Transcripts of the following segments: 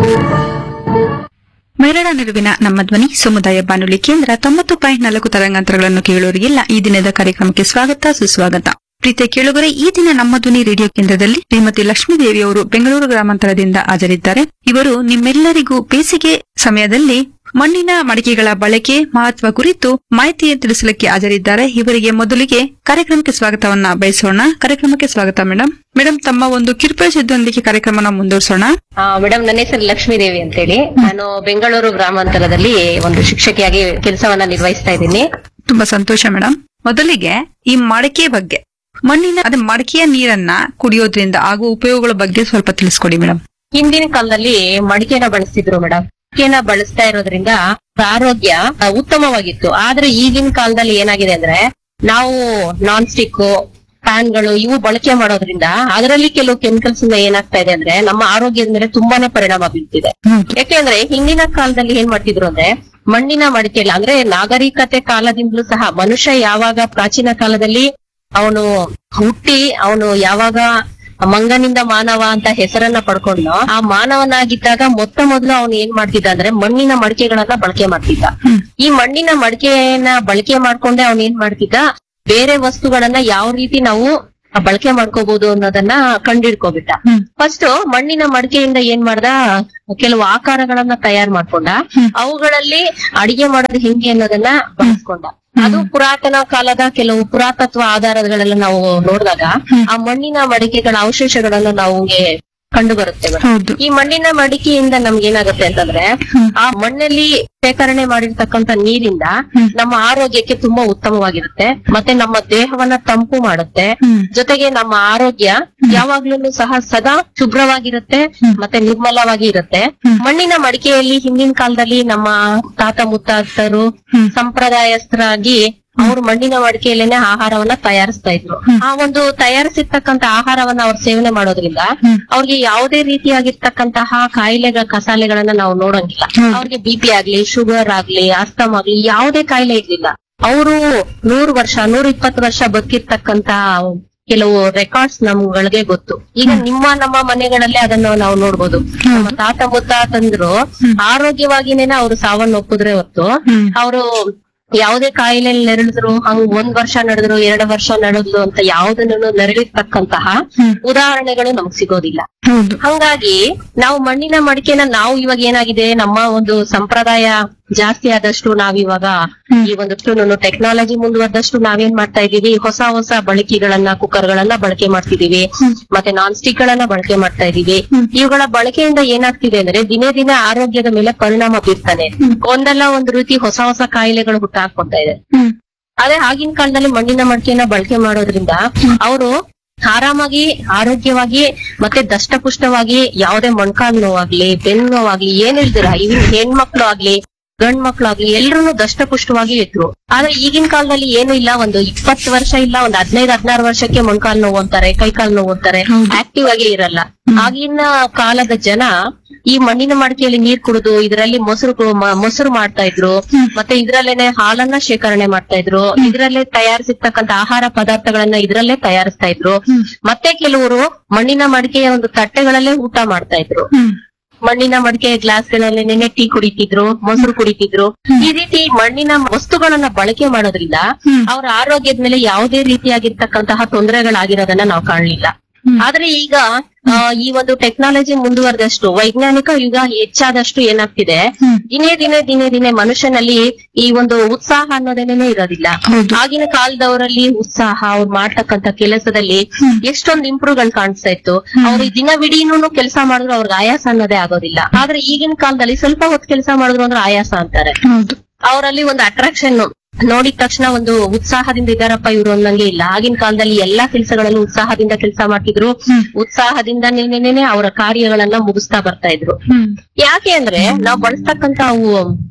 ಮೈರಾಡ ನಡುವಿನ ನಮ್ಮ ಧ್ವನಿ ಸಮುದಾಯ ಬಾನುಲಿ ಕೇಂದ್ರ ತೊಂಬತ್ತು ಪಾಯಿಂಟ್ ನಾಲ್ಕು ತರಂಗಾಂತರಗಳನ್ನು ಕೇಳುವವರಿಗೆಲ್ಲ ಈ ದಿನದ ಕಾರ್ಯಕ್ರಮಕ್ಕೆ ಸ್ವಾಗತ ಸುಸ್ವಾಗತ ಪ್ರೀತಿಯ ಕೇಳುಗರೆ ಈ ದಿನ ನಮ್ಮ ಧ್ವನಿ ರೇಡಿಯೋ ಕೇಂದ್ರದಲ್ಲಿ ಶ್ರೀಮತಿ ಲಕ್ಷ್ಮೀದೇವಿ ಅವರು ಬೆಂಗಳೂರು ಗ್ರಾಮಾಂತರದಿಂದ ಹಾಜರಿದ್ದಾರೆ ಇವರು ನಿಮ್ಮೆಲ್ಲರಿಗೂ ಬೇಸಿಗೆ ಸಮಯದಲ್ಲಿ ಮಣ್ಣಿನ ಮಡಿಕೆಗಳ ಬಳಕೆ ಮಹತ್ವ ಕುರಿತು ಮಾಹಿತಿ ತಿಳಿಸಲಿಕ್ಕೆ ಹಾಜರಿದ್ದಾರೆ ಇವರಿಗೆ ಮೊದಲಿಗೆ ಕಾರ್ಯಕ್ರಮಕ್ಕೆ ಸ್ವಾಗತವನ್ನ ಬಯಸೋಣ ಕಾರ್ಯಕ್ರಮಕ್ಕೆ ಸ್ವಾಗತ ಮೇಡಮ್ ಮೇಡಮ್ ತಮ್ಮ ಒಂದು ಕಿರುಪರಿಷದೊಂದಿಗೆ ಕಾರ್ಯಕ್ರಮನ ಮುಂದುವರಿಸೋಣ ಮೇಡಮ್ ನನ್ನ ಹೆಸರು ಲಕ್ಷ್ಮೀದೇವಿ ಅಂತೇಳಿ ನಾನು ಬೆಂಗಳೂರು ಗ್ರಾಮಾಂತರದಲ್ಲಿ ಒಂದು ಶಿಕ್ಷಕಿಯಾಗಿ ಕೆಲಸವನ್ನ ನಿರ್ವಹಿಸ್ತಾ ಇದ್ದೀನಿ ತುಂಬಾ ಸಂತೋಷ ಮೇಡಮ್ ಮೊದಲಿಗೆ ಈ ಮಡಕೆ ಬಗ್ಗೆ ಮಣ್ಣಿನ ಅದೇ ಮಡಕೆಯ ನೀರನ್ನ ಕುಡಿಯೋದ್ರಿಂದ ಆಗುವ ಉಪಯೋಗಗಳ ಬಗ್ಗೆ ಸ್ವಲ್ಪ ತಿಳಿಸ್ಕೊಡಿ ಮೇಡಮ್ ಹಿಂದಿನ ಕಾಲದಲ್ಲಿ ಮಡಿಕೆನ ಬಳಸ್ತಿದ್ರು ಮೇಡಮ್ ಮಡಿಕೆನ ಬಳಸ್ತಾ ಇರೋದ್ರಿಂದ ಆರೋಗ್ಯ ಆ, ಉತ್ತಮವಾಗಿತ್ತು ಆದ್ರೆ ಈಗಿನ ಕಾಲದಲ್ಲಿ ಏನಾಗಿದೆ ಅಂದ್ರೆ ನಾವು ನಾನ್ ಸ್ಟಿಕ್ ಫ್ಯಾನ್ಗಳು ಇವು ಬಳಕೆ ಮಾಡೋದ್ರಿಂದ ಅದರಲ್ಲಿ ಕೆಲವು ಕೆಮಿಕಲ್ಸ್ ಇಂದ ಏನಾಗ್ತಾ ಇದೆ ಅಂದ್ರೆ ನಮ್ಮ ಆರೋಗ್ಯದ ಮೇಲೆ ತುಂಬಾನೇ ಪರಿಣಾಮ ಬೀಳ್ತಿದೆ ಯಾಕೆಂದ್ರೆ ಹಿಂದಿನ ಕಾಲದಲ್ಲಿ ಏನ್ ಮಾಡ್ತಿದ್ರು ಅಂದ್ರೆ ಮಣ್ಣಿನ ಮಡಿಕೆಯಲ್ಲಿ ಅಂದ್ರೆ ನಾಗರಿಕತೆ ಕಾಲದಿಂದಲೂ ಸಹ ಮನುಷ್ಯ ಯಾವಾಗ ಪ್ರಾಚೀನ ಕಾಲದಲ್ಲಿ ಅವನು ಹುಟ್ಟಿ ಅವನು ಯಾವಾಗ ಮಂಗನಿಂದ ಮಾನವ ಅಂತ ಹೆಸರನ್ನ ಪಡ್ಕೊಂಡು ಆ ಮಾನವನಾಗಿದ್ದಾಗ ಮೊತ್ತ ಮೊದಲು ಅವನು ಏನ್ ಮಾಡ್ತಿದ್ದ ಅಂದ್ರೆ ಮಣ್ಣಿನ ಮಡಿಕೆಗಳನ್ನ ಬಳಕೆ ಮಾಡ್ತಿದ್ದ ಈ ಮಣ್ಣಿನ ಮಡಿಕೆಯನ್ನ ಬಳಕೆ ಮಾಡ್ಕೊಂಡೆ ಅವನ್ ಏನ್ ಮಾಡ್ತಿದ್ದ ಬೇರೆ ವಸ್ತುಗಳನ್ನ ಯಾವ ರೀತಿ ನಾವು ಬಳಕೆ ಮಾಡ್ಕೋಬಹುದು ಅನ್ನೋದನ್ನ ಕಂಡಿಡ್ಕೋಬಿಟ್ಟ ಫಸ್ಟ್ ಮಣ್ಣಿನ ಮಡಿಕೆಯಿಂದ ಏನ್ ಮಾಡ್ದ ಕೆಲವು ಆಕಾರಗಳನ್ನ ತಯಾರು ಮಾಡ್ಕೊಂಡ ಅವುಗಳಲ್ಲಿ ಅಡಿಗೆ ಮಾಡೋದು ಹೆಂಗೆ ಅನ್ನೋದನ್ನ ಬಳಸ್ಕೊಂಡ ಅದು ಪುರಾತನ ಕಾಲದ ಕೆಲವು ಪುರಾತತ್ವ ಆಧಾರಗಳೆಲ್ಲ ನಾವು ನೋಡಿದಾಗ ಆ ಮಣ್ಣಿನ ಮಡಿಕೆಗಳ ಅವಶೇಷಗಳನ್ನು ನಾವು ಕಂಡು ಬರುತ್ತೆ ಮೇಡಮ್. ಹೌದು ಈ ಮಣ್ಣಿನ ಮಡಿಕೆಯಿಂದ ನಮ್ಗೆ ಏನಾಗುತ್ತೆ ಅಂತಂದ್ರೆ ಆ ಮಣ್ಣಲ್ಲಿ ಶೇಖರಣೆ ಮಾಡಿರ್ತಕ್ಕಂತ ನೀರಿಂದ ನಮ್ಮ ಆರೋಗ್ಯಕ್ಕೆ ತುಂಬಾ ಉತ್ತಮವಾಗಿರುತ್ತೆ ಮತ್ತೆ ನಮ್ಮ ದೇಹವನ್ನ ತಂಪು ಮಾಡುತ್ತೆ ಜೊತೆಗೆ ನಮ್ಮ ಆರೋಗ್ಯ ಯಾವಾಗ್ಲೂ ಸಹ ಸದಾ ಶುಭ್ರವಾಗಿರುತ್ತೆ ಮತ್ತೆ ನಿರ್ಮಲವಾಗಿ ಇರುತ್ತೆ ಮಣ್ಣಿನ ಮಡಿಕೆಯಲ್ಲಿ ಹಿಂದಿನ ಕಾಲದಲ್ಲಿ ನಮ್ಮ ತಾತ ಮುತ್ತಾತರು ಸಂಪ್ರದಾಯಸ್ಥರಾಗಿ ಅವರು ಮಣ್ಣಿನ ಮಡಿಕೆಯಲ್ಲೇನೆ ಆಹಾರವನ್ನ ತಯಾರಿಸ್ತಾ ಇದ್ರು ಆ ಒಂದು ತಯಾರಿಸಿರ್ತಕ್ಕಂತ ಆಹಾರವನ್ನ ಅವ್ರು ಸೇವನೆ ಮಾಡೋದ್ರಿಂದ ಅವ್ರಿಗೆ ಯಾವುದೇ ರೀತಿಯಾಗಿರ್ತಕ್ಕಂತಹ ಕಾಯಿಲೆಗಳ ಕಸಾಲೆಗಳನ್ನ ನಾವು ನೋಡಂಗಿಲ್ಲ ಅವ್ರಿಗೆ ಬಿ ಪಿ ಆಗ್ಲಿ ಶುಗರ್ ಆಗ್ಲಿ ಅಸ್ತಮ್ ಆಗ್ಲಿ ಯಾವುದೇ ಕಾಯಿಲೆ ಇರ್ಲಿಲ್ಲ ಅವರು ನೂರು ವರ್ಷ ನೂರ ಇಪ್ಪತ್ತು ವರ್ಷ ಬದುಕಿರ್ತಕ್ಕಂತ ಕೆಲವು ರೆಕಾರ್ಡ್ಸ್ ನಮ್ಗಳಿಗೆ ಗೊತ್ತು ಈಗ ನಿಮ್ಮ ನಮ್ಮ ಮನೆಗಳಲ್ಲೇ ಅದನ್ನ ನಾವು ನೋಡ್ಬೋದು ನಮ್ಮ ತಾತ ಮುತ್ತಾತಂದ್ರು ಆರೋಗ್ಯವಾಗಿನೇನೆ ಅವರು ಸಾವನ್ನೊಪ್ಪಿದ್ರೆ ಹೊತ್ತು ಅವರು ಯಾವುದೇ ಕಾಯಿಲೆ ನೆರಳಿದ್ರು ಹಂಗ್ ಒಂದ್ ವರ್ಷ ನಡೆದ್ರು ಎರಡು ವರ್ಷ ನಡೆದ್ರು ಅಂತ ಯಾವುದನ್ನು ನೆರಳಿರ್ತಕ್ಕಂತಹ ಉದಾಹರಣೆಗಳು ನಮಗ್ ಸಿಗೋದಿಲ್ಲ ಹೌದು ಹಂಗಾಗಿ ನಾವು ಮಣ್ಣಿನ ಮಡಿಕೆನ ನಾವು ಇವಾಗ ಏನಾಗಿದೆ ನಮ್ಮ ಒಂದು ಸಂಪ್ರದಾಯ ಜಾಸ್ತಿ ಆದಷ್ಟು ನಾವಿವಾಗ ಈ ಒಂದು ಟೆಕ್ನಾಲಜಿ ಮುಂದುವರೆದಷ್ಟು ನಾವೇನ್ ಮಾಡ್ತಾ ಇದೀವಿ ಹೊಸ ಹೊಸ ಬಳಕೆಗಳನ್ನ ಕುಕ್ಕರ್ ಗಳನ್ನ ಬಳಕೆ ಮಾಡ್ತಿದೀವಿ ಮತ್ತೆ ನಾನ್ ಸ್ಟಿಕ್ ಗಳನ್ನ ಬಳಕೆ ಮಾಡ್ತಾ ಇದೀವಿ ಇವುಗಳ ಬಳಕೆಯಿಂದ ಏನಾಗ್ತಿದೆ ಅಂದ್ರೆ ದಿನೇ ದಿನೇ ಆರೋಗ್ಯದ ಮೇಲೆ ಪರಿಣಾಮ ಬೀರ್ತಾನೆ ಒಂದಲ್ಲ ಒಂದು ರೀತಿ ಹೊಸ ಹೊಸ ಕಾಯಿಲೆಗಳು ಹುಟ್ಟಾಕೊಂತ ಇದೆ ಅದೇ ಆಗಿನ ಕಾಲದಲ್ಲಿ ಮಣ್ಣಿನ ಮಡಿಕೆನ ಬಳಕೆ ಮಾಡೋದ್ರಿಂದ ಅವರು ಆರಾಮಾಗಿ ಆರೋಗ್ಯವಾಗಿ ಮತ್ತೆ ದಷ್ಟಪುಷ್ಟವಾಗಿ ಯಾವುದೇ ಮೊಣಕಾಲು ನೋವಾಗ್ಲಿ ಬೆನ್ನು ನೋವಾಗ್ಲಿ ಏನ್ ಇಲ್ದಿರ ಇವನ್ ಹೆಣ್ಮಕ್ಳು ಆಗ್ಲಿ ಗಂಡ್ ಮಕ್ಳು ಆಗ್ಲಿ ಎಲ್ರು ದಷ್ಟಪುಷ್ಟವಾಗಿ ಇದ್ರು ಆದ್ರೆ ಈಗಿನ ಕಾಲದಲ್ಲಿ ಏನು ಇಲ್ಲ ಒಂದು ಇಪ್ಪತ್ತು ವರ್ಷ ಇಲ್ಲ ಒಂದು ಹದಿನೈದು ಹದಿನಾರು ವರ್ಷಕ್ಕೆ ಮೊಣಕಾಲು ನೋವು ಅಂತಾರೆ ಕೈಕಾಲು ನೋವು ಅಂತಾರೆ ಆಕ್ಟಿವ್ ಆಗಿ ಇರಲ್ಲ ಆಗಿನ ಕಾಲದ ಜನ ಈ ಮಣ್ಣಿನ ಮಡಿಕೆಯಲ್ಲಿ ನೀರ್ ಕುಡಿದು ಇದರಲ್ಲಿ ಮೊಸರು ಕು- ಮ- ಮೊಸರು ಮಾಡ್ತಾ ಇದ್ರು ಮತ್ತೆ ಇದ್ರಲ್ಲೇನೆ ಹಾಲನ್ನ ಶೇಖರಣೆ ಮಾಡ್ತಾ ಇದ್ರು ಇದ್ರಲ್ಲೇ ತಯಾರಿಸಿರ್ತಕ್ಕಂತ ಆಹಾರ ಪದಾರ್ಥಗಳನ್ನ ಇದ್ರಲ್ಲೇ ತಯಾರಿಸ್ತಾ ಇದ್ರು ಮತ್ತೆ ಕೆಲವರು ಮಣ್ಣಿನ ಮಡಿಕೆಯ ಒಂದು ತಟ್ಟೆಗಳಲ್ಲೇ ಊಟ ಮಾಡ್ತಾ ಇದ್ರು ಮಣ್ಣಿನ ಮಡಿಕೆ ಗ್ಲಾಸ್ಗಳಲ್ಲಿ ನೆನೆ ಟೀ ಕುಡಿತಿದ್ರು ಮೊಸರು ಕುಡಿತಿದ್ರು ಈ ರೀತಿ ಮಣ್ಣಿನ ವಸ್ತುಗಳನ್ನ ಬಳಕೆ ಮಾಡೋದ್ರಿಂದ ಅವರ ಆರೋಗ್ಯದ ಮೇಲೆ ಯಾವುದೇ ರೀತಿಯಾಗಿರ್ತಕ್ಕಂತಹ ತೊಂದರೆಗಳಾಗಿರೋದನ್ನ ನಾವು ಕಾಣಲಿಲ್ಲ ಆದ್ರೆ ಈಗ ಆ, ಈ ಒಂದು ಟೆಕ್ನಾಲಜಿ ಮುಂದುವರೆದಷ್ಟು ವೈಜ್ಞಾನಿಕ ಯುಗ ಹೆಚ್ಚಾದಷ್ಟು ಏನಾಗ್ತಿದೆ ದಿನೇ ದಿನೇ ದಿನೇ ದಿನೇ ಮನುಷ್ಯನಲ್ಲಿ ಈ ಒಂದು ಉತ್ಸಾಹ ಅನ್ನೋದೇನೆ ಇರೋದಿಲ್ಲ ಆಗಿನ ಕಾಲದವರಲ್ಲಿ ಉತ್ಸಾಹ ಅವ್ರು ಮಾಡ್ತಕ್ಕಂತ ಕೆಲಸದಲ್ಲಿ ಎಷ್ಟೊಂದು ಇಂಪ್ರೂವ್ ಗಳು ಕಾಣಿಸ್ತಾ ಇತ್ತು ಅವ್ರು ದಿನವಿಡೀನು ಕೆಲಸ ಮಾಡಿದ್ರು ಅವ್ರಿಗೆ ಆಯಾಸ ಅನ್ನೋದೇ ಆಗೋದಿಲ್ಲ ಆದ್ರೆ ಈಗಿನ ಕಾಲದಲ್ಲಿ ಸ್ವಲ್ಪ ಹೊತ್ತು ಕೆಲಸ ಮಾಡಿದ್ರು ಅಂದ್ರೆ ಆಯಾಸ ಅಂತಾರೆ ಹೌದು ಅವರಲ್ಲಿ ಒಂದು ಅಟ್ರಾಕ್ಷನ್ ನೋಡಿದ ತಕ್ಷಣ ಒಂದು ಉತ್ಸಾಹದಿಂದ ಇದಾರಪ್ಪ ಇವ್ರು ಅನ್ನಂಗೆ ಇಲ್ಲ ಆಗಿನ ಕಾಲದಲ್ಲಿ ಎಲ್ಲಾ ಕೆಲಸಗಳಲ್ಲೂ ಉತ್ಸಾಹದಿಂದ ಕೆಲಸ ಮಾಡ್ತಿದ್ರು ಉತ್ಸಾಹದಿಂದ ನೆನೆನೆ ಅವರ ಕಾರ್ಯಗಳನ್ನ ಮುಗಿಸ್ತಾ ಬರ್ತಾ ಇದ್ರು ಯಾಕೆ ಅಂದ್ರೆ ನಾವು ಬಳಸ್ತಕ್ಕಂತ ಅವು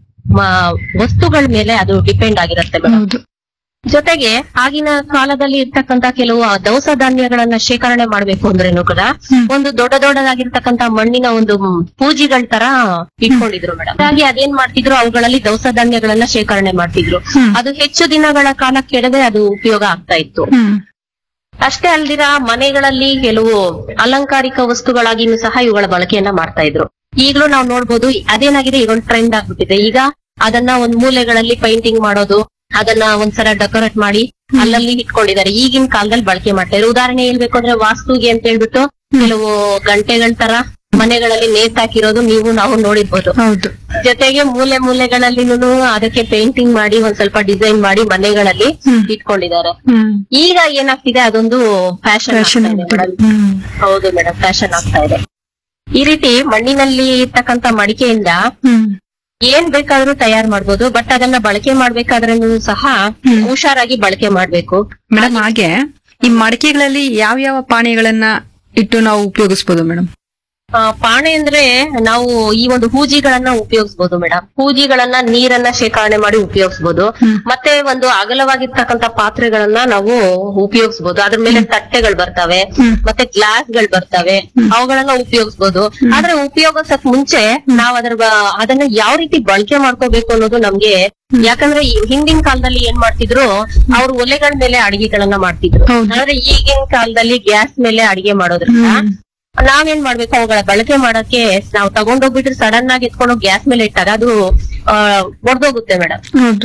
ಮ- ವಸ್ತುಗಳ ಮೇಲೆ ಅದು ಡಿಪೆಂಡ್ ಆಗಿರುತ್ತೆ ಮೇಡಮ್ ಹೌದು ಜೊತೆಗೆ ಆಗಿನ ಕಾಲದಲ್ಲಿ ಇರ್ತಕ್ಕಂತ ಕೆಲವು ದವಸ ಧಾನ್ಯಗಳನ್ನ ಶೇಖರಣೆ ಮಾಡ್ಬೇಕು ಅಂದ್ರೇನು ಕೂಡ ಒಂದು ದೊಡ್ಡ ದೊಡ್ಡದಾಗಿರ್ತಕ್ಕಂತ ಮಣ್ಣಿನ ಒಂದು ಮ್, ಪೂಜಿಗಳ ತರ ಇಟ್ಕೊಂಡಿದ್ರು ಮೇಡಮ್ ಹಾಗಾಗಿ ಅದೇನ್ ಮಾಡ್ತಿದ್ರು ಅವುಗಳಲ್ಲಿ ದವಸ ಧಾನ್ಯಗಳನ್ನ ಶೇಖರಣೆ ಮಾಡ್ತಿದ್ರು ಅದು ಹೆಚ್ಚು ದಿನಗಳ ಕಾಲ ಕೆಡದೆ ಅದು ಉಪಯೋಗ ಆಗ್ತಾ ಇತ್ತು ಹ್ಮ್ ಅಷ್ಟೇ ಅಲ್ದಿರ ಮನೆಗಳಲ್ಲಿ ಕೆಲವು ಅಲಂಕಾರಿಕ ವಸ್ತುಗಳಾಗಿನೂ ಸಹ ಇವುಗಳ ಬಳಕೆಯನ್ನ ಮಾಡ್ತಾ ಇದ್ರು ಈಗಲೂ ನಾವು ನೋಡ್ಬೋದು ಅದೇನಾಗಿದೆ ಈಗ ಒಂದು ಟ್ರೆಂಡ್ ಆಗ್ಬಿಟ್ಟಿದೆ ಈಗ ಅದನ್ನ ಒಂದ್ ಮೂಲೆಗಳಲ್ಲಿ ಪೇಂಟಿಂಗ್ ಮಾಡೋದು ಅದನ್ನ ಒಂದ್ಸಲ ಡೆಕೋರೇಟ್ ಮಾಡಿ ಅಲ್ಲಲ್ಲಿ ಇಟ್ಕೊಂಡಿದ್ದಾರೆ ಈಗಿನ ಕಾಲದಲ್ಲಿ ಬಳಕೆ ಮಾಡ್ತಾರೆ ಉದಾಹರಣೆ ಹೇಳ್ಬೇಕು ಅಂದ್ರೆ ವಾಸ್ತುಗೆ ಅಂತ ಹೇಳ್ಬಿಟ್ಟು ಕೆಲವು ಗಂಟೆಗಳ ತರ ಮನೆಗಳಲ್ಲಿ ನೇತಾಕಿರೋದು ನೀವು ನಾವು ನೋಡಿರ್ಬೋದು ಹೌದು ಜೊತೆಗೆ ಮೂಲೆ ಮೂಲೆಗಳಲ್ಲಿನೂ ಅದಕ್ಕೆ ಪೇಂಟಿಂಗ್ ಮಾಡಿ ಒಂದ್ ಸ್ವಲ್ಪ ಡಿಸೈನ್ ಮಾಡಿ ಮನೆಗಳಲ್ಲಿ ಹ್ಮ್. ಇಟ್ಕೊಂಡಿದ್ದಾರೆ ಹ್ಮ್ ಈಗ ಏನಾಗ್ತಿದೆ ಅದೊಂದು ಫ್ಯಾಷನ್ ಫ್ಯಾಷನ್ ಹ್ಮ್ ಹೌದು ಮೇಡಮ್ ಫ್ಯಾಷನ್ ಆಗ್ತಾ ಇದೆ ಈ ರೀತಿ ಮಣ್ಣಿನಲ್ಲಿ ಇರ್ತಕ್ಕಂತ ಮಡಿಕೆಯಿಂದ ಹ್ಮ್ ಏನ್ ಬೇಕಾದ್ರೂ ತಯಾರು ಮಾಡ್ಬೋದು ಬಟ್ ಅದನ್ನ ಬಳಕೆ ಮಾಡ್ಬೇಕಾದ್ರೂ ಸಹ ಹ್ಮ್. ಹುಷಾರಾಗಿ ಬಳಕೆ ಮಾಡ್ಬೇಕು ಮೇಡಮ್ ಹಾಗೆ ಈ ಮಡಿಕೆಗಳಲ್ಲಿ ಯಾವ ಯಾವ ಪಾನೀಯಗಳನ್ನ ಇಟ್ಟು ನಾವು ಉಪಯೋಗಿಸಬಹುದು ಮೇಡಮ್ ಆ, ಪಾಣೆ ಅಂದ್ರೆ ನಾವು ಈ ಒಂದು ಹೂಜಿಗಳನ್ನ ಉಪಯೋಗಿಸಬಹುದು ಮೇಡಮ್ ಹೂಜಿಗಳನ್ನ ನೀರನ್ನ ಶೇಖರಣೆ ಮಾಡಿ ಉಪಯೋಗಿಸಬಹುದು ಹ್ಮ್. ಮತ್ತೆ ಒಂದು ಅಗಲವಾಗಿರ್ತಕ್ಕಂತ ಪಾತ್ರೆಗಳನ್ನ ನಾವು ಉಪಯೋಗಿಸಬಹುದು ಅದ್ರ ಮೇಲೆ ತಟ್ಟೆಗಳು ಬರ್ತವೆ ಹ್ಮ್. ಮತ್ತೆ ಗ್ಲಾಸ್ ಗಳು ಬರ್ತವೆ ಅವುಗಳನ್ನ ಉಪಯೋಗಿಸಬಹುದು ಆದ್ರೆ ಉಪಯೋಗಿಸಕ್ ಮುಂಚೆ ನಾವ್ ಅದ್ರ ಬ- ಅದನ್ನ ಯಾವ ರೀತಿ ಬಳಕೆ ಮಾಡ್ಕೋಬೇಕು ಅನ್ನೋದು ನಮ್ಗೆ ಯಾಕಂದ್ರೆ ಈ ಹಿಂದಿನ ಕಾಲದಲ್ಲಿ ಏನ್ ಮಾಡ್ತಿದ್ರು ಅವ್ರು ಒಲೆಗಳ ಮೇಲೆ ಅಡಿಗೆಗಳನ್ನ ಮಾಡ್ತಿದ್ರು ಹೌದು. ಆದ್ರೆ ಈಗಿನ ಕಾಲದಲ್ಲಿ ಗ್ಯಾಸ್ ಮೇಲೆ ಅಡಿಗೆ ಮಾಡೋದ್ರಿಂದ ಹ್ಮ್. ನಾವೇನ್ ಮಾಡ್ಬೇಕು ಅವುಗಳ ಬಳಕೆ ಮಾಡಕ್ಕೆ ನಾವು ತಗೊಂಡೋಗ್ಬಿಟ್ರೆ ಸಡನ್ ಆಗಿ ಎತ್ಕೊಂಡು ಗ್ಯಾಸ್ ಮೇಲೆ ಇಟ್ಟಾಗ ಅದು ಆ, ಒಡ್ದೋಗುತ್ತೆ ಮೇಡಮ್ ಹೌದು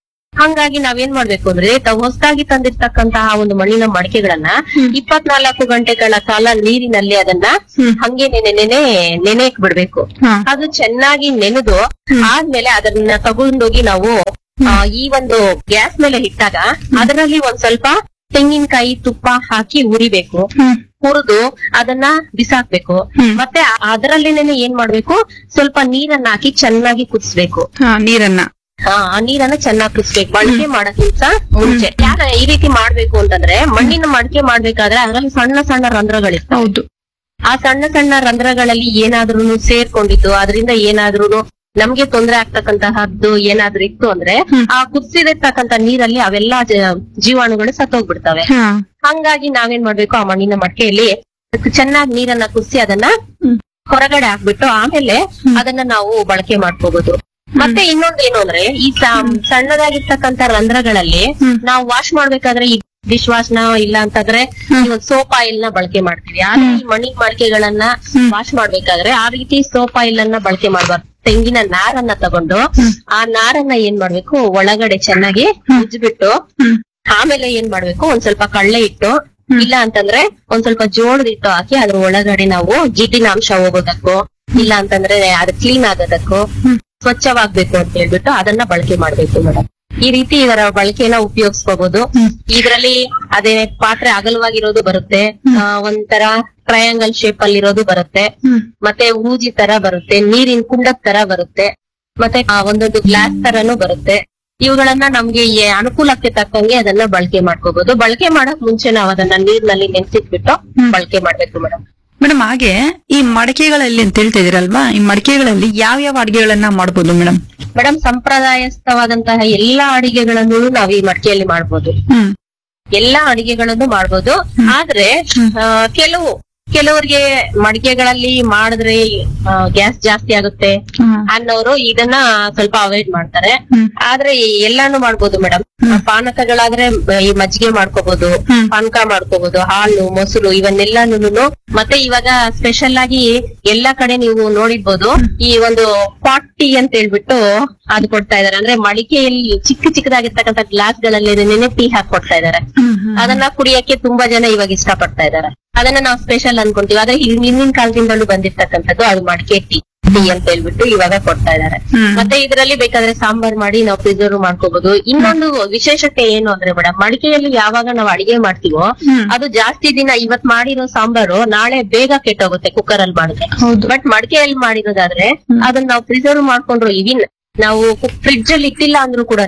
ಹಂಗಾಗಿ ನಾವೇನ್ ಮಾಡ್ಬೇಕು ಅಂದ್ರೆ ತಾವು ಹೊಸದಾಗಿ ತಂದಿರ್ತಕ್ಕಂತಹ ಒಂದು ಮಣ್ಣಿನ ಮಡಿಕೆಗಳನ್ನ ಹ್ಮ್. ಇಪ್ಪತ್ನಾಲ್ಕು ಗಂಟೆಗಳ ಕಾಲ ನೀರಿನಲ್ಲಿ ಅದನ್ನ ಹ್ಮ್. ಹಂಗೆ ನೆನೆ ನೆನೆ ನೆನೆಕ್ ಬಿಡ್ಬೇಕು ಹಾ. ಅದು ಚೆನ್ನಾಗಿ ನೆನೆದು ಆದ್ಮೇಲೆ ಅದನ್ನ ತಗೊಂಡೋಗಿ ನಾವು ಆ, ಈ ಒಂದು ಗ್ಯಾಸ್ ಮೇಲೆ ಇಟ್ಟಾಗ ಅದರಲ್ಲಿ ಒಂದ್ ಸ್ವಲ್ಪ ತೆಂಗಿನಕಾಯಿ ತುಪ್ಪ ಹಾಕಿ ಉರಿಬೇಕು ಹ್ಮ್. ಹುರಿದು ಅದನ್ನ ಬಿಸಾಕ್ಬೇಕು ಹ್ಮ್. ಮತ್ತೆ ಅದರಲ್ಲೇನೆ ಏನ್ ಮಾಡ್ಬೇಕು ಸ್ವಲ್ಪ ನೀರನ್ನ ಹಾಕಿ ಚೆನ್ನಾಗಿ ಕುದಿಸ್ಬೇಕು ಹಾ, ನೀರನ್ನ ಆ ಆ ನೀರನ್ನ ಚೆನ್ನಾಗಿ ಕುದಿಸ್ಬೇಕು ಬಳಕೆ ಮಾಡೋಕ್ಕಿಂತ ಮುಂಚೆ ಯಾಕೆ ಈ ರೀತಿ ಮಾಡ್ಬೇಕು ಅಂತಂದ್ರೆ ಮಣ್ಣಿನ ಮಡಿಕೆ ಮಾಡ್ಬೇಕಾದ್ರೆ ಅದ್ರಲ್ಲಿ ಸಣ್ಣ ಸಣ್ಣ ರಂಧ್ರಗಳಿರ್ತವೆ ಹೌದು ಆ ಸಣ್ಣ ಸಣ್ಣ ರಂಧ್ರಗಳಲ್ಲಿ ಏನಾದ್ರೂ ಸೇರ್ಕೊಂಡಿದ್ದು ಅದರಿಂದ ಏನಾದ್ರೂ ನಮ್ಗೆ ತೊಂದರೆ ಆಗ್ತಕ್ಕಂತಹದ್ದು ಏನಾದ್ರೂ ಇತ್ತು ಅಂದ್ರೆ ಹ್ಮ್. ಆ ಕುದಿಸಿದಿರ್ತಕ್ಕಂತ ನೀರಲ್ಲಿ ಅವೆಲ್ಲ ಜ- ಜೀವಾಣುಗಳು ಸತ್ತೋಗ್ಬಿಡ್ತವೆ ಹಾ ಹಂಗಾಗಿ ನಾವೇನ್ ಮಾಡ್ಬೇಕು ಆ ಮಣ್ಣಿನ ಮಡಿಕೆಯಲ್ಲಿ ಚೆನ್ನಾಗಿ ನೀರನ್ನ ಕುದಿಸಿ ಅದನ್ನ ಹ್ಮ್. ಹೊರಗಡೆ ಹಾಕ್ಬಿಟ್ಟು ಆಮೇಲೆ ಅದನ್ನ ನಾವು ಬಳಕೆ ಮಾಡ್ಕೋಬಹುದು ಮತ್ತೆ ಇನ್ನೊಂದು ಏನು ಅಂದ್ರೆ ಈ ಸ- ಸಣ್ಣದಾಗಿರ್ತಕ್ಕಂತ ರಂಧ್ರಗಳಲ್ಲಿ ಹ್ಮ್. ನಾವು ವಾಶ್ ಮಾಡ್ಬೇಕಾದ್ರೆ ಈ ಡಿಶ್ ವಾಶ್ ನ ಇಲ್ಲ ಅಂತಂದ್ರೆ ಸೋಪ್ ಆಯಿಲ್ ನ ಬಳಕೆ ಮಾಡ್ತೀವಿ ಆದ್ರೆ ಈ ಮಣ್ಣಿನ ಮಡಿಕೆಗಳನ್ನ ಹ್ಮ್. ವಾಶ್ ಮಾಡ್ಬೇಕಾದ್ರೆ ಆ ರೀತಿ ಸೋಪ್ ಆಯಿಲ್ ಅನ್ನ ಬಳಕೆ ಮಾಡ್ಬಾರ್ದು ತೆಂಗಿನ ನಾರನ್ನ ತಗೊಂಡು ಹ್ಮ್. ಆ ನಾರನ್ನ ಏನ್ ಮಾಡ್ಬೇಕು ಒಳಗಡೆ ಚೆನ್ನಾಗಿ ಉಜ್ಬಿಟ್ಟು ಹ್ಮ್. ಆಮೇಲೆ ಏನ್ ಮಾಡ್ಬೇಕು ಒಂದ್ ಸ್ವಲ್ಪ ಕಳ್ಳೆ ಇಟ್ಟು ಹ್ಮ್. ಇಲ್ಲ ಅಂತಂದ್ರೆ ಒಂದ್ ಸ್ವಲ್ಪ ಜೋಳದ ಹಿಟ್ಟು ಹಾಕಿ ಅದ್ರ ಒಳಗಡೆ ನಾವು ಜಿಡ್ಡಿನ ಅಂಶ ಹೋಗೋದಕ್ಕೂ ಇಲ್ಲ ಅಂತಂದ್ರೆ ಅದು ಕ್ಲೀನ್ ಆಗೋದಕ್ಕೂ ಹ್ಮ್. ಸ್ವಚ್ಛವಾಗ್ಬೇಕು ಅಂತ ಹೇಳ್ಬಿಟ್ಟು ಅದನ್ನ ಬಳಕೆ ಮಾಡ್ಬೇಕು ಮೇಡಮ್ ಈ ರೀತಿ ಇದರ ಬಳಕೆನ ಉಪಯೋಗಿಸ್ಕೋಬಹುದು ಹ್ಮ್. ಇದರಲ್ಲಿ ಅದೇ ಪಾತ್ರೆ ಅಗಲವಾಗಿರೋದು ಬರುತ್ತೆ ಆ, ಒಂಥರ ಟ್ರಯಾಂಗಲ್ ಶೇಪ್ ಅಲ್ಲಿ ಇರೋದು ಬರುತ್ತೆ ಹ್ಮ್. ಮತ್ತೆ ಹೂಜಿ ತರ ಬರುತ್ತೆ ನೀರಿನ ಕುಂಡದ ತರ ಬರುತ್ತೆ ಮತ್ತೆ ಆ, ಒಂದೊಂದು ಗ್ಲಾಸ್ ತರನು ಬರುತ್ತೆ ಇವುಗಳನ್ನ ನಮ್ಗೆ ಈ ಅನುಕೂಲಕ್ಕೆ ತಕ್ಕಂಗೆ ಅದನ್ನ ಬಳಕೆ ಮಾಡ್ಕೋಬಹುದು ಬಳಕೆ ಮಾಡಕ್ ಮುಂಚೆ ನಾವು ಅದನ್ನ ನೀರಿನಲ್ಲಿ ನೆನ್ಸಿಟ್ಬಿಟ್ಟು ಹ್ಮ್. ಬಳಕೆ ಮಾಡ್ಬೇಕು ಮೇಡಮ್ ಮೇಡಮ್ ಹಾಗೆ ಈ ಮಡಿಕೆಗಳಲ್ಲಿ ಅಂತ ಹೇಳ್ತಾ ಇದೀರಲ್ವಾ ಈ ಮಡಿಕೆಗಳಲ್ಲಿ ಯಾವ ಯಾವ ಅಡಿಗೆಗಳನ್ನ ಮಾಡ್ಬೋದು ಮೇಡಮ್ ಮೇಡಮ್ ಸಂಪ್ರದಾಯಸ್ಥವಾದಂತಹ ಎಲ್ಲಾ ಅಡಿಗೆಗಳನ್ನು ನಾವು ಈ ಮಡಿಕೆಯಲ್ಲಿ ಮಾಡ್ಬೋದು ಹ್ಮ್ ಎಲ್ಲಾ ಅಡಿಗೆಗಳನ್ನು ಮಾಡ್ಬೋದು ಆದ್ರೆ ಆ, ಕೆಲವು ಕೆಲವರಿಗೆ ಮಡಿಕೆಗಳಲ್ಲಿ ಮಾಡಿದ್ರೆ ಗ್ಯಾಸ್ ಜಾಸ್ತಿ ಆಗುತ್ತೆ ಹ್ಮ್. ಅನ್ನೋರು ಇದನ್ನ ಸ್ವಲ್ಪ ಅವಾಯ್ಡ್ ಮಾಡ್ತಾರೆ ಹ್ಮ್. ಆದ್ರೆ ಎಲ್ಲಾನು ಮಾಡ್ಬೋದು ಮೇಡಮ್ ಪಾನಕಗಳಾದ್ರೆ ಬ- ಈ ಮಜ್ಜಿಗೆ ಮಾಡ್ಕೋಬಹುದು ಹ್ಮ್. ಪಾನಕ ಮಾಡ್ಕೋಬಹುದು ಹಾಲು ಮೊಸರು ಇವನ್ನೆಲ್ಲಾನು ಮತ್ತೆ ಇವಾಗ ಸ್ಪೆಷಲ್ ಆಗಿ ಎಲ್ಲಾ ಕಡೆ ನೀವು ನೋಡಿರ್ಬೋದು ಈ ಒಂದು ಪಾಟ್ ಟೀ ಅಂತ ಹೇಳ್ಬಿಟ್ಟು ಅದು ಕೊಡ್ತಾ ಇದಾರೆ ಅಂದ್ರೆ ಮಡಿಕೆಯಲ್ಲಿ ಚಿಕ್ಕ ಚಿಕ್ಕದಾಗಿರ್ತಕ್ಕಂಥ ಗ್ಲಾಸ್ ಗಳಲ್ಲಿ ನೆನೆ ಟೀ ಹಾಕಿ ಕೊಡ್ತಾ ಇದಾರೆ ಹ್ಮ್, ಹ್ಮ್. ಅದನ್ನ ಕುಡಿಯಕ್ಕೆ ತುಂಬಾ ಜನ ಇವಾಗ ಇಷ್ಟಪಡ್ತಾ ಇದಾರೆ ಅದನ್ನ ನಾವು ಸ್ಪೆಷಲ್ ಅನ್ಕೊಂತೀವಿ ಆದ್ರೆ ಹಿಂ- ಹಿಂದಿನ ಕಾಲದಿಂದಲೂ ಬಂದಿರ್ತಕ್ಕಂಥದ್ದು ಅದು ಮಡಿಕೆ ಟೀ ಟೀ ಅಂತ ಹೇಳ್ಬಿಟ್ಟು ಇವಾಗ ಕೊಡ್ತಾ ಇದಾರೆ ಹ್ಮ್. ಮತ್ತೆ ಇದರಲ್ಲಿ ಬೇಕಾದ್ರೆ ಸಾಂಬಾರ್ ಮಾಡಿ ನಾವು ಪ್ರಿಸರ್ವ್ ಮಾಡ್ಕೋಬಹುದು ಇನ್ನೊಂದು ವಿಶೇಷತೆ ಏನು ಅಂದ್ರೆ ಮೇಡಮ್ ಮಡಿಕೆಯಲ್ಲಿ ಯಾವಾಗ ನಾವು ಅಡಿಗೆ ಮಾಡ್ತೀವೋ ಹ್ಮ್. ಅದು ಜಾಸ್ತಿ ದಿನ ಇವತ್ ಮಾಡಿರೋ ಸಾಂಬಾರು ನಾಳೆ ಬೇಗ ಕೆಟ್ಟೋಗುತ್ತೆ ಕುಕ್ಕರ್ ಅಲ್ಲಿ ಮಾಡಿದ್ರೆ ಹೌದು ಬಟ್ ಮಡಿಕೆಯಲ್ಲಿ ಮಾಡಿರೋದಾದ್ರೆ ಹ್ಮ್. ಅದನ್ನ ನಾವು ಪ್ರಿಸರ್ವ್ ಮಾಡ್ಕೊಂಡ್ರು ಇವಿನ್ ನಾವು ಫ್ರಿಡ್ಜ್ ಅಲ್ಲಿ ಇಟ್ಟಿಲ್ಲ ಅಂದ್ರೂ ಕೂಡ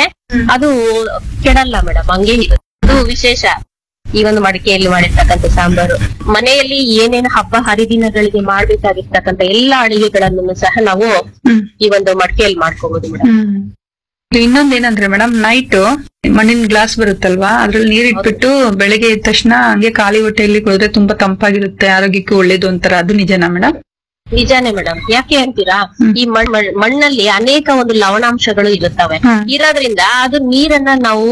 ಅದು ಕೆಡಲ್ಲ ಮೇಡಮ್ ಹಂಗೆ ಇರುತ್ತೆ. ಅದು ವಿಶೇಷ ಈ ಒಂದು ಮಡಿಕೆಯಲ್ಲಿ ಮಾಡಿರ್ತಕ್ಕಂಥ ಸಾಂಬಾರು ಮನೆಯಲ್ಲಿ ಏನೇನು ಹಬ್ಬ ಹರಿದಿನಗಳಿಗೆ ಮಾಡ್ಬೇಕಾಗಿರ್ತಕ್ಕಂಥ ಎಲ್ಲಾ ಅಡಿಗೆಗಳನ್ನು ಸಹ ನಾವು ಹ್ಮ್. ಈ ಒಂದು ಮಡಿಕೆಯಲ್ಲಿ ಮಾಡ್ಕೋಬಹುದು ಮೇಡಮ್ ಹ್ಮ್. ಇನ್ನೊಂದೇನಂದ್ರೆ ಮೇಡಮ್ ನೈಟ್ ಮಣ್ಣಿನ ಗ್ಲಾಸ್ ಬರುತ್ತಲ್ವಾ ಅದ್ರಲ್ಲಿ ನೀರ್ ಇಟ್ಬಿಟ್ಟು ಬೆಳಗ್ಗೆ ಎದ್ದ ತಕ್ಷಣ ಹಂಗೆ ಖಾಲಿ ಹೊಟ್ಟೆಯಲ್ಲಿ ಕುಡಿದ್ರೆ ತುಂಬಾ ತಂಪಾಗಿರುತ್ತೆ ಆರೋಗ್ಯಕ್ಕೆ ಒಳ್ಳೇದು ಅಂತಾರ ಅದು ನಿಜನಾ ಮೇಡಮ್ ನಿಜಾನೇ ಮೇಡಮ್ ಯಾಕೆ ಅಂತೀರಾ ಹ್ಮ್. ಈ ಮಣ್- ಮಣ್- ಮಣ್ಣಲ್ಲಿ ಅನೇಕ ಒಂದು ಲವಣಾಂಶಗಳು ಇರುತ್ತವೆ ಹ್ಮ್. ಇರೋದ್ರಿಂದ ಅದು ನೀರನ್ನ ನಾವು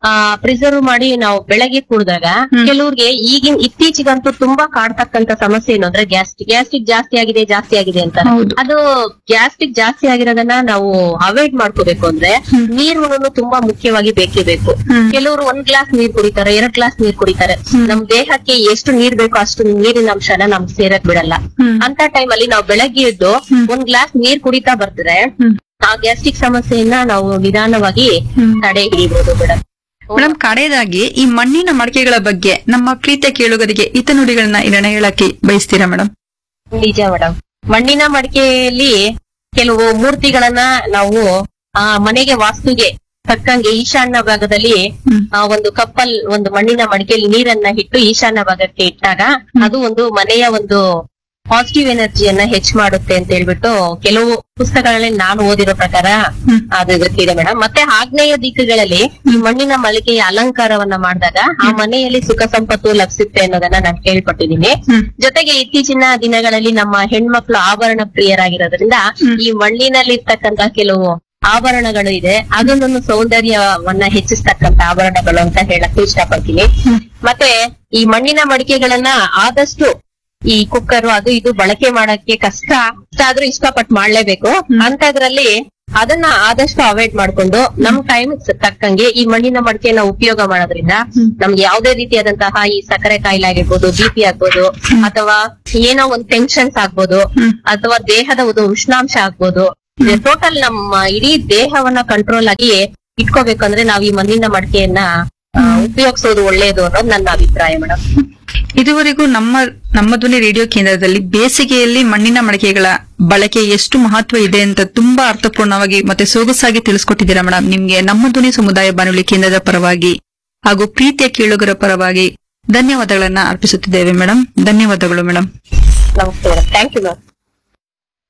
ಪ್ರಿಸರ್ವ್ ಮಾಡಿ ನಾವು ಬೆಳಗ್ಗೆ ಕುಡಿದಾಗ ಹ್ಮ್. ಕೆಲವ್ರಿಗೆ ಈಗಿನ ಇತ್ತೀಚೆಗಂತೂ ತುಂಬಾ ಕಾಡ್ತಕ್ಕಂತ ಸಮಸ್ಯೆ ಏನು ಅಂದ್ರೆ ಗ್ಯಾಸ್ಟ್ರಿಕ್ ಗ್ಯಾಸ್ಟ್ರಿಕ್ ಜಾಸ್ತಿ ಆಗಿದೆ ಜಾಸ್ತಿ ಆಗಿದೆ ಅಂತ ಹೌದು ಅದು ಗ್ಯಾಸ್ಟ್ರಿಕ್ ಜಾಸ್ತಿ ಆಗಿರೋದನ್ನ ನಾವು ಅವಾಯ್ಡ್ ಮಾಡ್ಕೋಬೇಕು ಅಂದ್ರೆ ಹ್ಮ್. ನೀರುಗಳನ್ನು ತುಂಬಾ ಮುಖ್ಯವಾಗಿ ಬೇಕೇ ಬೇಕು ಹ್ಮ್. ಕೆಲವರು ಒಂದ್ ಗ್ಲಾಸ್ ನೀರ್ ಕುಡಿತಾರೆ ಎರಡ್ ಗ್ಲಾಸ್ ನೀರ್ ಕುಡಿತಾರೆ ಹ್ಮ್. ನಮ್ ದೇಹಕ್ಕೆ ಎಷ್ಟು ನೀರ್ ಬೇಕೋ ಅಷ್ಟು ನೀರಿನ ಅಂಶನ ನಮ್ಗೆ ಸೇರಕ್ ಬಿಡಲ್ಲ ಹ್ಮ್. ಅಂತ ಟೈಮ್ ಅಲ್ಲಿ ನಾವು ಬೆಳಗ್ಗೆ ಎದ್ದು ಹ್ಮ್. ಒಂದ್ ಗ್ಲಾಸ್ ನೀರ್ ಕುಡಿತಾ ಬರ್ತಿದ್ರೆ ಹ್ಮ್. ಆ ಗ್ಯಾಸ್ಟ್ರಿಕ್ ಸಮಸ್ಯೆಯನ್ನ ನಾವು ನಿಧಾನವಾಗಿ ಹ್ಮ್. ತಡೆ ಹಿಡಿಬಹುದು ಮೇಡಮ್ ಮೇಡಮ್ ಕಡೆಯದಾಗಿ ಈ ಮಣ್ಣಿನ ಮಡಿಕೆಗಳ ಬಗ್ಗೆ ನಮ್ಮ ಪ್ರೀತಿಯ ಕೇಳುಗರಿಗೆ ಹಿತನುಡಿಗಳನ್ನ ಇರಣ ಹೇಳಕ್ಕೆ ಬಯಸ್ತೀರಾ ಮೇಡಮ್ ನಿಜ ಮೇಡಮ್ ಮಣ್ಣಿನ ಮಡಿಕೆಯಲ್ಲಿ ಕೆಲವು ಮೂರ್ತಿಗಳನ್ನ ನಾವು ಆ ಮನೆಗೆ ವಾಸ್ತುಗೆ ತಕ್ಕಂಗೆ ಈಶಾನ್ಯ ಭಾಗದಲ್ಲಿ ಹ್ಮ್. ಆ ಒಂದು ಕಪ್ಪಲ್ ಒಂದು ಮಣ್ಣಿನ ಮಡಿಕೆಯಲ್ಲಿ ನೀರನ್ನ ಇಟ್ಟು ಈಶಾನ್ಯ ಭಾಗಕ್ಕೆ ಇಟ್ಟಾಗ ಅದು ಒಂದು ಮನೆಯ ಒಂದು ಪಾಸಿಟಿವ್ ಎನರ್ಜಿಯನ್ನ ಹೆಚ್ಚು ಮಾಡುತ್ತೆ ಅಂತ ಹೇಳ್ಬಿಟ್ಟು ಕೆಲವು ಪುಸ್ತಕಗಳಲ್ಲಿ ನಾನು ಓದಿರೋ ಪ್ರಕಾರ ಹ್ಮ್. ಅದು ಗೊತ್ತಿದೆ ಮೇಡಮ್ ಮತ್ತೆ ಆಗ್ನೇಯ ದಿಕ್ಕುಗಳಲ್ಲಿ ಈ ಮಣ್ಣಿನ ಮಳಿಗೆಯ ಅಲಂಕಾರವನ್ನ ಮಾಡಿದಾಗ ಆ ಮನೆಯಲ್ಲಿ ಸುಖ ಸಂಪತ್ತು ಲಭಿಸುತ್ತೆ ಅನ್ನೋದನ್ನ ನಾನು ಕೇಳ್ಪಟ್ಟಿದ್ದೀನಿ ಹ್ಮ್. ಜೊತೆಗೆ ಇತ್ತೀಚಿನ ದಿನಗಳಲ್ಲಿ ನಮ್ಮ ಹೆಣ್ಮಕ್ಳು ಆಭರಣ ಪ್ರಿಯರಾಗಿರೋದ್ರಿಂದ ಹ್ಮ್. ಈ ಮಣ್ಣಿನಲ್ಲಿರ್ತಕ್ಕಂತ ಕೆಲವು ಆಭರಣಗಳು ಇದೆ ಅದೊಂದೊಂದು ಸೌಂದರ್ಯವನ್ನ ಹೆಚ್ಚಿಸ್ತಕ್ಕಂತ ಆಭರಣಗಳು ಅಂತ ಹೇಳಕ್ ಇಷ್ಟಪಡ್ತೀನಿ ಹ್ಮ್. ಮತ್ತೆ ಈ ಮಣ್ಣಿನ ಮಡಿಕೆಗಳನ್ನ ಆದಷ್ಟು ಈ ಕುಕ್ಕರ್ ಅದು ಇದು ಬಳಕೆ ಮಾಡಕ್ಕೆ ಕಷ್ಟ ಕಷ್ಟ ಆದ್ರೂ ಇಷ್ಟಪಟ್ಟು ಮಾಡ್ಲೇಬೇಕು ಅಂತದ್ರಲ್ಲಿ ಅದನ್ನ ಆದಷ್ಟು ಅವಾಯ್ಡ್ ಮಾಡ್ಕೊಂಡು ನಮ್ ಟೈಮ್ ತಕ್ಕಂಗೆ ಈ ಮಣ್ಣಿನ ಮಡಿಕೆನ ಉಪಯೋಗ ಮಾಡೋದ್ರಿಂದ ಹ್ಮ್. ನಮ್ಗೆ ಯಾವುದೇ ರೀತಿಯಾದಂತಹ ಈ ಸಕ್ಕರೆ ಕಾಯಿಲೆ ಆಗಿರ್ಬೋದು ಬಿ ಪಿ ಆಗ್ಬೋದು ಅಥವಾ ಏನೋ ಒಂದ್ ಟೆನ್ಷನ್ಸ್ ಆಗ್ಬೋದು ಹ್ಮ್. ಅಥವಾ ದೇಹದ ಒಂದು ಉಷ್ಣಾಂಶ ಆಗ್ಬೋದು ಟೋಟಲ್ ನಮ್ಮ ಇಡೀ ದೇಹವನ್ನ ಕಂಟ್ರೋಲ್ ಆಗಿ ಇಟ್ಕೋಬೇಕಂದ್ರೆ ನಾವ್ ಈ ಮಣ್ಣಿನ ಮಡಿಕೆಯನ್ನ ಆ, ಉಪಯೋಗಿಸೋದು ಒಳ್ಳೇದು ಅನ್ನೋದು ನನ್ನ ಅಭಿಪ್ರಾಯ ಮೇಡಮ್ ಇದುವರೆಗೂ ನಮ್ಮ ನಮ್ಮ ಧ್ವನಿ ರೇಡಿಯೋ ಕೇಂದ್ರದಲ್ಲಿ ಬೇಸಿಗೆಯಲ್ಲಿ ಮಣ್ಣಿನ ಮಡಿಕೆಗಳ ಬಳಕೆ ಎಷ್ಟು ಮಹತ್ವ ಇದೆ ಅಂತ ತುಂಬಾ ಅರ್ಥಪೂರ್ಣವಾಗಿ ಮತ್ತೆ ಸೊಗಸಾಗಿ ತಿಳಿಸ್ಕೊಟ್ಟಿದ್ದೀರಾ ಮೇಡಮ್ ನಿಮ್ಗೆ ನಮ್ಮ ಧ್ವನಿ ಸಮುದಾಯ ಬಾನುಲಿ ಕೇಂದ್ರದ ಪರವಾಗಿ ಹಾಗೂ ಪ್ರೀತಿಯ ಕೇಳುಗರ ಪರವಾಗಿ ಧನ್ಯವಾದಗಳನ್ನ ಅರ್ಪಿಸುತ್ತಿದ್ದೇವೆ ಮೇಡಮ್ ಧನ್ಯವಾದಗಳು ಮೇಡಮ್ ನಮಸ್ತೆ ಮೇಡಮ್ ಥ್ಯಾಂಕ್ ಯು ಮ್ಯಾಮ್